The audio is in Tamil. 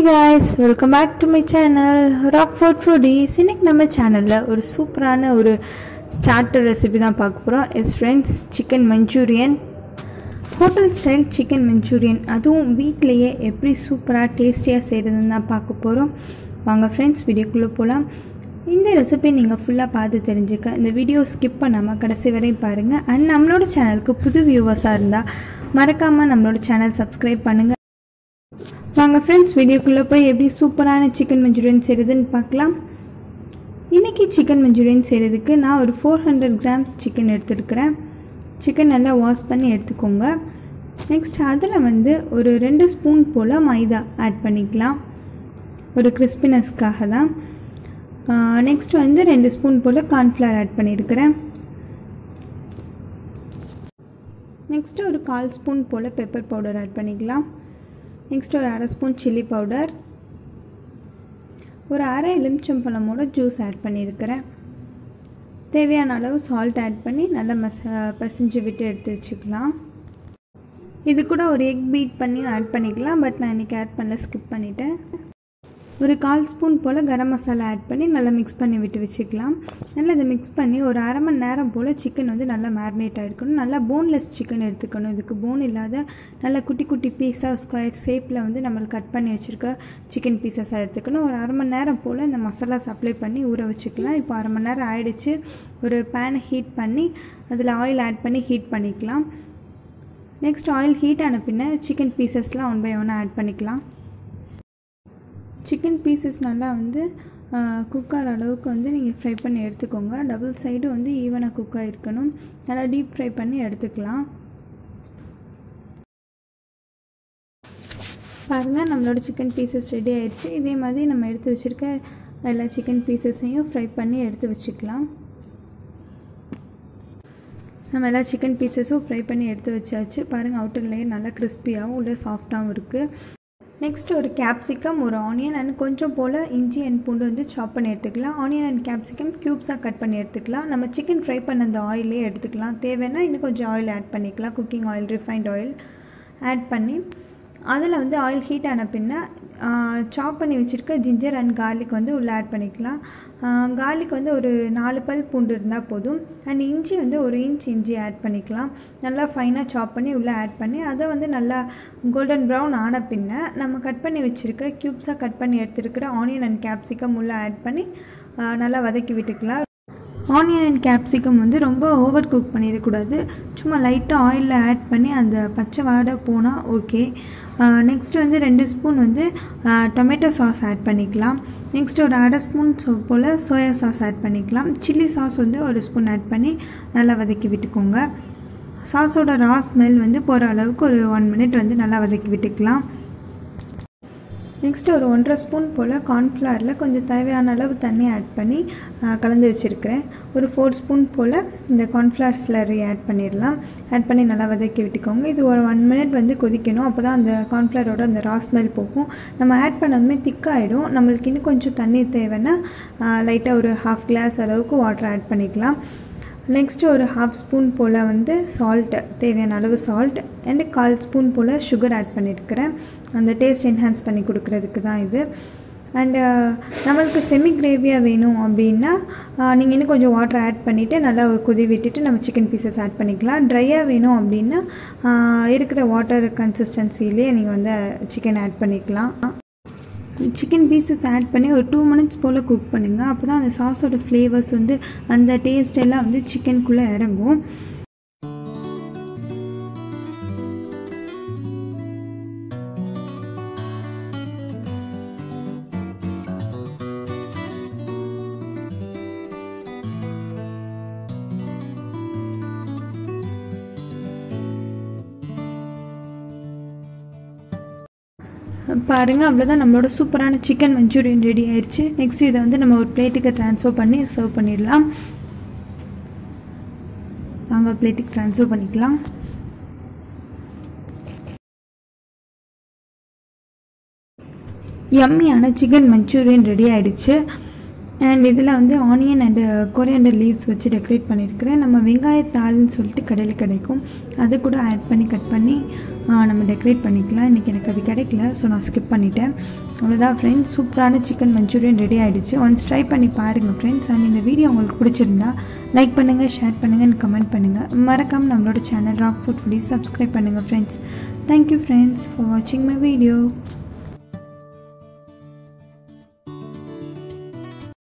hi guys welcome back to my channel rock food foodies இன்னைக்கு நம்ம சேனலில் ஒரு சூப்பரான ஒரு ஸ்டார்டர் ரெசிபி தான் பார்க்க போகிறோம் yes friends chicken Manchurian hotel style chicken Manchurian அதுவும் வீட்டிலையே எப்படி சூப்பராக டேஸ்டியாக செய்கிறதுன்னு தான் பார்க்க போகிறோம் வாங்க ஃப்ரெண்ட்ஸ் வீடியோக்குள்ளே போகலாம் இந்த ரெசிபி நீங்கள் ஃபுல்லாக பார்த்து தெரிஞ்சுக்க இந்த வீடியோ ஸ்கிப் பண்ணாமல் கடைசி வரையும் பாருங்கள் அண்ட் நம்மளோட சேனலுக்கு புது வியூவர்ஸாக இருந்தால் மறக்காமல் நம்மளோட சேனல் சப்ஸ்கிரைப் பண்ணுங்கள் வாங்க ஃப்ரெண்ட்ஸ் வீடியோக்குள்ளே போய் எப்படி சூப்பரான சிக்கன் மஞ்சூரியன் செய்கிறதுன்னு பார்க்கலாம் இன்றைக்கி சிக்கன் மஞ்சூரியன் செய்கிறதுக்கு நான் ஒரு ஃபோர் ஹண்ட்ரட் கிராம்ஸ் சிக்கன் எடுத்துருக்கிறேன் சிக்கன் நல்லா வாஷ் பண்ணி எடுத்துக்கோங்க நெக்ஸ்ட் அதில் வந்து ஒரு ரெண்டு ஸ்பூன் போல் மைதா ஆட் பண்ணிக்கலாம் ஒரு கிறிஸ்பினஸ்க்காக தான் நெக்ஸ்ட் வந்து ரெண்டு ஸ்பூன் போல் கார்ன்ஃப்ளவர் ஆட் பண்ணியிருக்கிறேன் நெக்ஸ்ட்டு ஒரு கால் ஸ்பூன் போல் பெப்பர் பவுடர் ஆட் பண்ணிக்கலாம் நெக்ஸ்ட் ஒரு அரை ஸ்பூன் சில்லி பவுடர் ஒரு அரை எலுமிச்சம்பழமோட ஜூஸ் ஆட் பண்ணியிருக்கிறேன் தேவையான அளவு சால்ட் ஆட் பண்ணி நல்லா மச பசைஞ்சு விட்டு எடுத்து வச்சுக்கலாம் இது கூட ஒரு எக் பீட் பண்ணி ஆட் பண்ணிக்கலாம் பட் நான் இன்றைக்கி ஆட் பண்ணல ஸ்கிப் பண்ணிவிட்டேன் ஒரு கால் ஸ்பூன் போல் கரம் மசாலா ஆட் பண்ணி நல்லா மிக்ஸ் பண்ணி விட்டு வச்சுக்கலாம் நல்லா இதை மிக்ஸ் பண்ணி ஒரு அரை மணி நேரம் போல் சிக்கன் வந்து நல்லா மேரினேட் ஆகிருக்கணும் நல்லா போன்லெஸ் சிக்கன் எடுத்துக்கணும் இதுக்கு போன் இல்லாத நல்லா குட்டி குட்டி பீஸாக ஸ்கொயர் ஷேப்பில் வந்து நம்மளுக்கு கட் பண்ணி வச்சுருக்க சிக்கன் பீசஸாக எடுத்துக்கணும் ஒரு அரை மணி நேரம் போல் இந்த மசாலாஸ் அப்ளை பண்ணி ஊற வச்சுக்கலாம் இப்போ அரை மணி நேரம் ஆயிடுச்சு ஒரு பேனை ஹீட் பண்ணி அதில் ஆயில் ஆட் பண்ணி ஹீட் பண்ணிக்கலாம் நெக்ஸ்ட் ஆயில் ஹீட் ஆன பின்ன சிக்கன் பீசஸ்லாம் ஒன் பை ஒன் ஆட் பண்ணிக்கலாம் சிக்கன் பீசஸ் நல்லா வந்து குக் ஆகிற அளவுக்கு வந்து நீங்கள் ஃப்ரை பண்ணி எடுத்துக்கோங்க டபுள் சைடு வந்து ஈவனாக குக் ஆகிருக்கணும் நல்லா டீப் ஃப்ரை பண்ணி எடுத்துக்கலாம் பாருங்கள் நம்மளோட சிக்கன் பீசஸ் ரெடி ஆயிடுச்சு இதே மாதிரி நம்ம எடுத்து வச்சுருக்க எல்லா சிக்கன் பீசஸையும் ஃப்ரை பண்ணி எடுத்து வச்சுக்கலாம் நம்ம எல்லா சிக்கன் பீசஸும் ஃப்ரை பண்ணி எடுத்து வச்சாச்சு பாருங்கள் அவுட்டர் லேயர் நல்லா கிறிஸ்பியாகவும் உள்ள சாஃப்டாகவும் இருக்குது நெக்ஸ்ட் ஒரு கேப்சிகம் ஒரு ஆனியன் அண்ட் கொஞ்சம் போல் இஞ்சி அண்ட் பூண்டு வந்து சாப் பண்ணி எடுத்துக்கலாம் ஆனியன் அண்ட் கேப்சிகம் க்யூப்ஸாக கட் பண்ணி எடுத்துக்கலாம் நம்ம சிக்கன் ஃப்ரை பண்ண அந்த ஆயிலே எடுத்துக்கலாம் தேவைன்னா இன்னும் கொஞ்சம் ஆயில் ஆட் பண்ணிக்கலாம் cooking oil refined oil add பண்ணி அதில் வந்து ஆயில் ஹீட் ஆன பின்ன சாப் பண்ணி வச்சுருக்க ஜிஞ்சர் அண்ட் கார்லிக் வந்து உள்ளே ஆட் பண்ணிக்கலாம் கார்லிக் வந்து ஒரு நாலு பல் பூண்டு இருந்தால் போதும் அண்ட் இஞ்சி வந்து ஒரு இன்ச் இஞ்சி ஆட் பண்ணிக்கலாம் நல்லா ஃபைனாக சாப் பண்ணி உள்ளே ஆட் பண்ணி அதை வந்து நல்லா கோல்டன் ப்ரௌன் ஆன பின்ன நம்ம கட் பண்ணி வச்சுருக்க க்யூப்ஸாக கட் பண்ணி எடுத்துருக்கிற ஆனியன் அண்ட் கேப்சிகம் உள்ளே ஆட் பண்ணி நல்லா வதக்கி விட்டுக்கலாம் ஆனியன் அண்ட் கேப்சிகம் வந்து ரொம்ப ஓவர் குக் பண்ணிடக்கூடாது சும்மா லைட்டாக ஆயிலில் ஆட் பண்ணி அந்த பச்சை வாடை போனால் ஓகே நெக்ஸ்ட் வந்து ரெண்டு ஸ்பூன் வந்து டொமேட்டோ சாஸ் ஆட் பண்ணிக்கலாம் நெக்ஸ்ட் ஒரு அரை ஸ்பூன் போல் சோயா சாஸ் ஆட் பண்ணிக்கலாம் சில்லி சாஸ் வந்து ஒரு ஸ்பூன் ஆட் பண்ணி நல்லா வதக்கி விட்டுக்கோங்க சாஸோட ரா ஸ்மெல் வந்து போகிற அளவுக்கு ஒரு ஒன் மினிட் வந்து நல்லா வதக்கி விட்டுக்கலாம் நெக்ஸ்ட்டு ஒரு ஒன்றரை ஸ்பூன் போல் கார்ன்ஃப்ளவரில் கொஞ்சம் தேவையான அளவு தண்ணி ஆட் பண்ணி கலந்து வச்சுருக்கிறேன் ஒரு ஃபோர் ஸ்பூன் போல் இந்த கார்ன்ஃப்ளவர் ஸ்லரி ஆட் பண்ணிடலாம் ஆட் பண்ணி நல்லா வதக்கி விட்டுக்கோங்க இது ஒரு ஒன் மினிட் வந்து கொதிக்கணும் அப்போ தான் அந்த கார்ன்ஃப்ளவரோட அந்த ரா ஸ்மெல் போகும் நம்ம ஆட் பண்ணதுமே திக்காகிடும் நம்மளுக்கு இன்னும் கொஞ்சம் தண்ணி தேவைன்னா லைட்டாக ஒரு ஹாஃப் கிளாஸ் அளவுக்கு வாட்டர் ஆட் பண்ணிக்கலாம் நெக்ஸ்ட்டு ஒரு ஹாஃப் ஸ்பூன் போல் வந்து சால்ட்டு தேவையான அளவு சால்ட் அண்டு கால் ஸ்பூன் போல் சுகர் ஆட் பண்ணியிருக்கிறேன் அந்த டேஸ்ட் என்ஹான்ஸ் பண்ணி கொடுக்குறதுக்கு தான் இது அண்டு நம்மளுக்கு செமி கிரேவியாக வேணும் அப்படின்னா நீங்கள் இன்னும் கொஞ்சம் வாட்டர் ஆட் பண்ணிவிட்டு நல்லா கொதி விட்டுட்டு நம்ம சிக்கன் பீசஸ் ஆட் பண்ணிக்கலாம் ட்ரையாக வேணும் அப்படின்னா இருக்கிற வாட்டர் கன்சிஸ்டன்சிலே நீங்கள் வந்து சிக்கன் ஆட் பண்ணிக்கலாம் சிக்கன் பீசஸ் ஆட் பண்ணி ஒரு டூ மினிட்ஸ் போல் குக் பண்ணுங்கள் அப்போ தான் அந்த சாஸோட ஃப்ளேவர்ஸ் வந்து அந்த டேஸ்ட் எல்லாம் வந்து சிக்கனுக்குள்ளே இறங்கும் பாருங்கள் அவ்வளோதான் நம்மளோட சூப்பரான சிக்கன் மஞ்சூரியன் ரெடி ஆயிடுச்சு நெக்ஸ்ட் இதை வந்து நம்ம ஒரு பிளேட்டுக்கு ட்ரான்ஸ்ஃபர் பண்ணி சர்வ் பண்ணிடலாம் வாங்க பிளேட்டுக்கு ட்ரான்ஸ்ஃபர் பண்ணிக்கலாம் யம்மியான சிக்கன் மஞ்சூரியன் ரெடி ஆயிடுச்சு அண்ட் இதில் வந்து ஆனியன் அண்டு கொரியண்டர் லீவ்ஸ் வச்சு டெக்கரேட் பண்ணியிருக்கிறேன் நம்ம வெங்காயத்தாள்னு சொல்லிட்டு கடையில் கிடைக்கும் அது கூட ஆட் பண்ணி கட் பண்ணி ஆ, நம்ம டெக்கரேட் பண்ணிக்கலாம் இன்றைக்கி எனக்கு அது கிடைக்கல ஸோ நான் ஸ்கிப் பண்ணிட்டேன் அவ்வளோதான் ஃப்ரெண்ட்ஸ் சூப்பரான சிக்கன் மஞ்சூரியன் ரெடி ஆகிடுச்சு ஒன்ஸ் ட்ரை பண்ணி பாருங்கள் ஃப்ரெண்ட்ஸ் அண்ட் இந்த வீடியோ உங்களுக்கு பிடிச்சிருந்தா லைக் பண்ணுங்கள் ஷேர் பண்ணுங்கள் கமெண்ட் பண்ணுங்கள் மறக்காமல் நம்மளோட channel rock food foodie subscribe பண்ணுங்கள் ஃப்ரெண்ட்ஸ் தேங்க்யூ ஃப்ரெண்ட்ஸ் ஃபார் வாட்சிங் மை வீடியோ